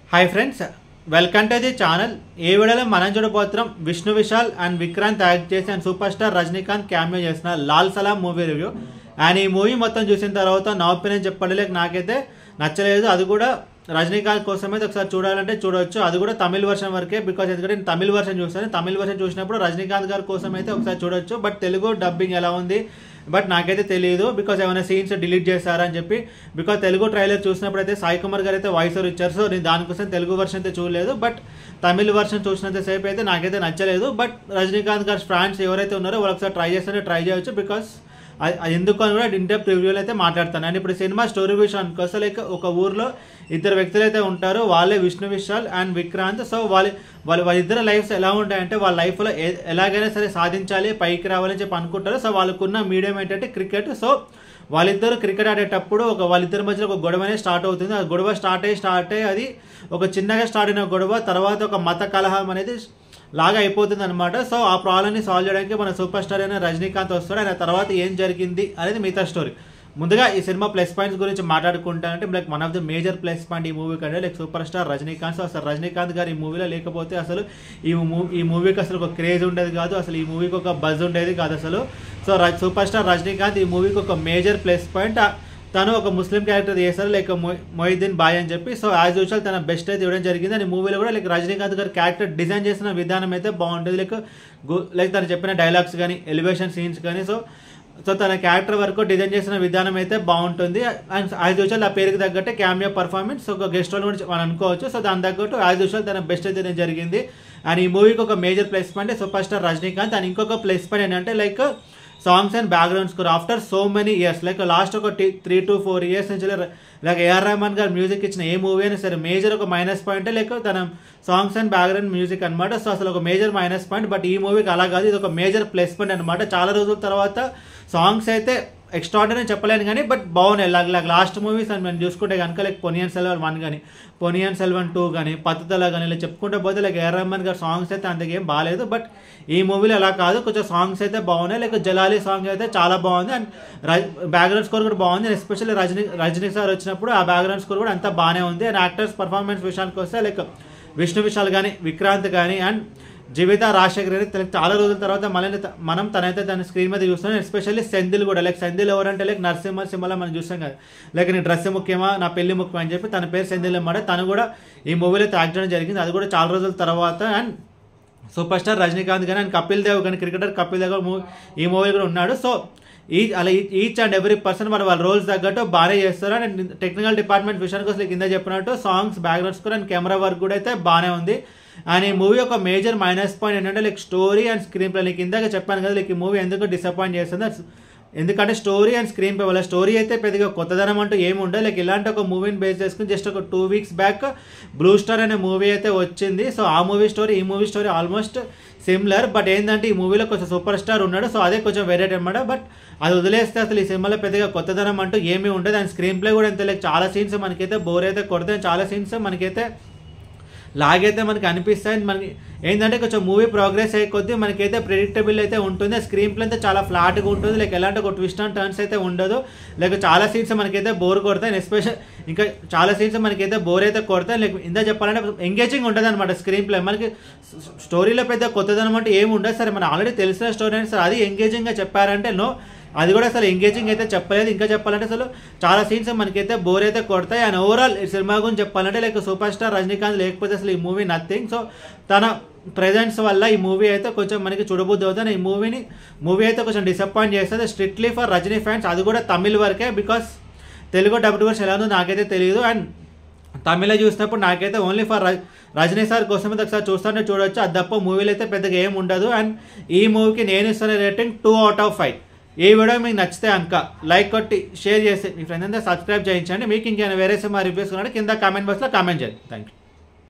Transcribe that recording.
hi friends welcome to the channel ఈ వీడియోలో మనం చూడబోతున్నాం విష్ణు విశాల్ అండ్ విక్రాంత్ యాక్ట్ చేసి and super star Rajinikanth cameo చేసిన Lal Salaam movie review and ఈ మూవీ మొత్తం చూసిన తర్వాత నా ఒపీనియన్ చెప్పండి లేక నాకైతే నచ్చలేదు అది కూడా రజనీకాంత్ కోసం అయితే ఒకసారి చూడాలంటే చూడవచ్చు అది కూడా తమిళ వర్షన్ వరకే బికాజ్ ఎందుకంటే నేను తమిళ వర్షన్ చూస్తాను తమిళ వర్షన్ చూసినప్పుడు రజనీకాంత్ గారి కోసం అయితే ఒకసారి చూడొచ్చు బట్ తెలుగు డబ్బింగ్ ఎలా ఉంది బట్ నాకైతే తెలియదు బికాజ్ ఏమైనా సీన్స్ డిలీట్ చేశారా అని చెప్పి బికాజ్ తెలుగు ట్రైలర్ చూసినప్పుడు అయితే సాయి కుమార్ గారు అయితే వాయిస్ ఓవర్ ఇచ్చారు సో నేను దానికోసం తెలుగు వర్షన్ అయితే చూడలేదు బట్ తమిళ వర్షన్ చూసినంత సేపు అయితే నాకైతే నచ్చలేదు బట్ రజనీకాంత్ గారి ఫ్యాన్స్ ఎవరైతే ఉన్నారో వాళ్ళు ఒకసారి ట్రై చేస్తే ట్రై చేయొచ్చు బికాస్ అది- అది ఎందుకు అని కూడా ఇంటెప్ రివ్యూలో అయితే మాట్లాడతాను అండ్ ఇప్పుడు సినిమా స్టోరీ విషయానికి వస్తే లైక్ ఒక ఊర్లో ఇద్దరు వ్యక్తులు అయితే ఉంటారు వాళ్ళే విష్ణు విశాల్ అండ్ విక్రాంత్ సో వాళ్ళ వాళ్ళ వాళ్ళిద్దరు లైఫ్స్ ఎలా ఉంటాయంటే వాళ్ళ లైఫ్లో ఏ- ఎలాగైనా సరే సాధించాలి పైకి రావాలని చెప్పి అనుకుంటారు సో వాళ్ళకున్న మీడియం ఏంటంటే క్రికెట్ సో వాళ్ళిద్దరు క్రికెట్ ఆడేటప్పుడు ఒక వాళ్ళిద్దరి మధ్యలో ఒక గొడవ అనేది స్టార్ట్ అవుతుంది ఆ గొడవ స్టార్ట్ అయ్యి స్టార్ట్ అయ్యి అది ఒక చిన్నగా స్టార్ట్ అయిన గొడవ తర్వాత ఒక మత కలహం అనేది లాగా అయిపోతుంది అనమాట సో ఆ ప్రాబ్లమ్ని సాల్వ్ చేయడానికి మన సూపర్ స్టార్ అయిన రజనీకాంత్ వస్తాడు ఆయన తర్వాత ఏం జరిగింది అనేది మిగతా స్టోరీ ముందుగా ఈ సినిమా ప్లస్ పాయింట్స్ గురించి మాట్లాడుకుంటానంటే like one of the major plus point ఈ మూవీ కంటే like super star Rajinikanth so అసలు రజనీకాంత్ గారు ఈ మూవీలో లేకపోతే అసలు ఈ మూవీ ఈ మూవీకి అసలు ఒక క్రేజ్ ఉండేది కాదు అసలు ఈ మూవీకి ఒక బజ్ ఉండేది కాదు అసలు సో ర- సూపర్ స్టార్ రజనీకాంత్ ఈ మూవీకి ఒక మేజర్ ప్లస్ పాయింట్ తను ఒక ముస్లిం క్యారెక్టర్ చేస్తారు లైక్ మొయ్- మొయిద్దీన్ బాయ్ అని చెప్పి సో యాజ్ యూజువల్ తన బెస్ట్ అయితే ఇవ్వడం జరిగింది అండ్ మూవీలో కూడా లైక్ రజనీకాంత్ గారి క్యారెక్టర్ డిజైన్ చేసిన విధానం అయితే బాగుంటుంది లైక్ లైక్ తను చెప్పిన డైలాగ్స్ కానీ ఎలివేషన్ సీన్స్ కానీ సో సో తన క్యారెక్టర్ వరకు డిజైన్ చేసిన విధానం అయితే బాగుంటుంది అండ్ యాజ్ యూజువల్ ఆ పేరుకి తగ్గట్టే క్యామియో పర్ఫార్మెన్స్ ఒక గెస్ట్ రోల్ కూడా మనం అనుకోవచ్చు సో దాని తగ్గట్టు యాజ్ యూజువల్ తన బెస్ట్ అయితే జరిగింది అండ్ ఈ మూవీకి ఒక major plus point super star Rajinikanth and ఇంకొక ప్లస్ పాయింట్ ఏంటంటే like songs and background score after so many years like last ఒక త్రీ టు ఫోర్ ఇయర్స్ నుంచి like A R Rahman garu music ఇచ్చిన ఏ మూవీ అయినా సరే మేజర్ ఒక మైనస్ పాయింట్ లైక్ తన సాంగ్స్ అండ్ బ్యాక్గ్రౌండ్ మ్యూజిక్ అనమాట సో అసలు ఒక మేజర్ మైనస్ పాయింట్ బట్ ఈ మూవీకి అలా కాదు ఇది ఒక మేజర్ ప్లస్ పాయింట్ అనమాట చాలా రోజుల తర్వాత సాంగ్స్ అయితే ఎక్స్ట్రాడనరీ చెప్పలేను కానీ బట్ బాగున్నాయి లాగ్ లాగ్ లాస్ట్ మూవీస్ అని మనం చూసుకుంటే కనుక లైక్ పొనియన్ సెల్వన్ వన్ కానీ పొనియన్ సెల్వన్ టూ కానీ పద్ధతిలో కానీ ఇలా చెప్పుకుంటే పోతే లైక్ ఏఆర్ రెహమాన్ గారి సాంగ్స్ అయితే అంతకేం బాగాలేదు బట్ ఈ మూవీలో అలా కాదు కొంచెం సాంగ్స్ అయితే బాగున్నాయి లైక్ జలాలి సాంగ్ అయితే చాలా బాగుంది అండ్ బ్యాక్గ్రౌండ్ స్కోర్ కూడా బాగుంది ఎస్పెషల్లీ రజనీ రజనీ సార్ వచ్చినప్పుడు ఆ బ్యాక్గ్రౌండ్ స్కోర్ కూడా అంతా బాగానే ఉంది అండ్ యాక్టర్స్ పర్ఫార్మెన్స్ విషయానికి వస్తే లైక్ విష్ణు విశాల్ కానీ విక్రాంత్ కానీ అండ్ జీవిత రాజశేఖర్ గారి తనకి చాలా రోజుల తర్వాత మళ్ళీ త- మనం తనైతే తన స్క్రీన్ మీద చూస్తున్నాం ఎస్పెషల్లీ సెంధిల్ కూడా లైక్ సెంధిల్ ఎవరంటే లైక్ నరసింహ సింహలో మనం చూస్తాం కదా లైక్ నీ డ్రెస్ ముఖ్యమా నా పెళ్లి ముఖ్యం అని చెప్పి తన పేరు సెంధిల్ అన్నమాట తను కూడా ఈ మూవీలో యాక్ట్ చేయడం జరిగింది అది కూడా చాలా రోజుల తర్వాత అండ్ సూపర్ స్టార్ రజనీకాంత్ కానీ అండ్ కపిల్ దేవ్ కానీ క్రికెటర్ కపిల్ దేవ్ మూవీ ఈ మూవీ కూడా ఉన్నాడు సో ఈ అలా ఈచ్ అండ్ ఎవ్రీ పర్సన్ మరి వాళ్ళ రోల్స్ తగ్గట్టు బాగానే చేస్తారు అండ్ టెక్నికల్ డిపార్ట్మెంట్ విషయానికి వస్తే కింద చెప్పినట్టు songs background score and camera work కూడా అయితే బాగానే ఉంది అండ్ ఈ మూవీ ఒక మేజర్ మైనస్ పాయింట్ ఏంటంటే like story and screenplay like ఇందాక చెప్పాను కదా లైక్ ఈ మూవీ ఎందుకు డిసప్పాయింట్ చేస్తుంది That's- ఎందుకంటే స్టోరీ అండ్ స్క్రీన్ ప్లే వల్ల స్టోరీ అయితే పెద్దగా కొత్తదనం అంటూ ఏమి ఉండదు లైక్ ఇలాంటి ఒక మూవీని బేస్ చేసుకుని జస్ట్ ఒక two weeks back Blue Star అనే మూవీ అయితే వచ్చింది సో ఆ మూవీ స్టోరీ ఈ movie story almost similar but ఏంటంటే ఈ మూవీలో కొంచెం సూపర్ స్టార్ ఉన్నాడు సో అదే కొంచెం వెరైటీ అనమాట బట్ అది వదిలేస్తే అసలు ఈ సినిమాలో పెద్దగా కొత్తదనం అంటూ ఏమీ ఉండదు అండ్ స్క్రీన్ ప్లే కూడా ఎంత లైక్ చాలా సీన్స్ మనకైతే బోర్ అయితే కొడతాయి చాలా సీన్స్ మనకైతే లాగైతే మనకి అనిపిస్తాయి మనకి ఏంటంటే కొంచెం మూవీ ప్రోగ్రెస్ అయ్యే కొద్దీ మనకైతే ప్రిడిక్టబుల్ అయితే ఉంటుంది స్క్రీన్ ప్లే అయితే చాలా ఫ్లాట్గా ఉంటుంది లైక్ ఎలాంటి ఒక ట్విస్ట్ అండ్ టర్న్స్ అయితే ఉండదు లైక్ చాలా సీన్స్ మనకైతే బోర్ కొడతాయి ఎస్పెషల్ ఇంకా చాలా సీన్స్ మనకైతే బోర్ అయితే కొడతాయి లైక్ ఇందా చెప్పాలంటే ఎంగేజింగ్ ఉంటుంది అనమాట స్క్రీన్ ప్లే మనకి స్టోరీలో పెద్ద కొత్తదనం అంటే ఏమి ఉండదు సరే మనం ఆల్రెడీ తెలిసిన స్టోరీ అని సరే అది ఎంగేజింగ్గా చెప్పారంటే నో అది కూడా అసలు ఎంగేజింగ్ అయితే చెప్పలేదు ఇంకా చెప్పాలంటే అసలు చాలా సీన్స్ మనకైతే బోర్ అయితే కొడతాయి అండ్ ఓవరాల్ సినిమా గురించి చెప్పాలంటే లైక్ సూపర్ స్టార్ రజనీకాంత్ లేకపోతే అసలు ఈ మూవీ నథింగ్ సో తన ప్రెజెన్స్ వల్ల ఈ మూవీ అయితే కొంచెం మనకి చూడబుద్ధి అవుతుంది ఈ మూవీని మూవీ అయితే కొంచెం డిసప్పాయింట్ చేస్తుంది స్ట్రిక్ట్లీ ఫర్ రజనీ ఫ్యాన్స్ అది కూడా తమిళ్ వరకే బికాస్ తెలుగు డబ్డ్ వర్షన్ ఎలా ఉందో నాకైతే తెలియదు అండ్ తమిళ చూసినప్పుడు నాకైతే ఓన్లీ ఫర్ రజనీ సార్ కోసం అయితే ఒకసారి చూస్తుంటే చూడొచ్చు అది తప్ప మూవీలో అయితే పెద్దగా ఏం ఉండదు అండ్ ఈ మూవీకి నేను ఇస్తున్న rating two out of five ఈ వీడియో మీకు నచ్చితే కనుక లైక్ కొట్టి షేర్ చేసి మీ ఫ్రెండ్స్ అంతా సబ్స్క్రైబ్ చేయించండి మీకు ఇంకేమైనా వేరే సినిమా రివ్యూస్ ఉన్నాడు కింద కామెంట్ బాక్స్లో కామెంట్ చేయండి థ్యాంక్ యూ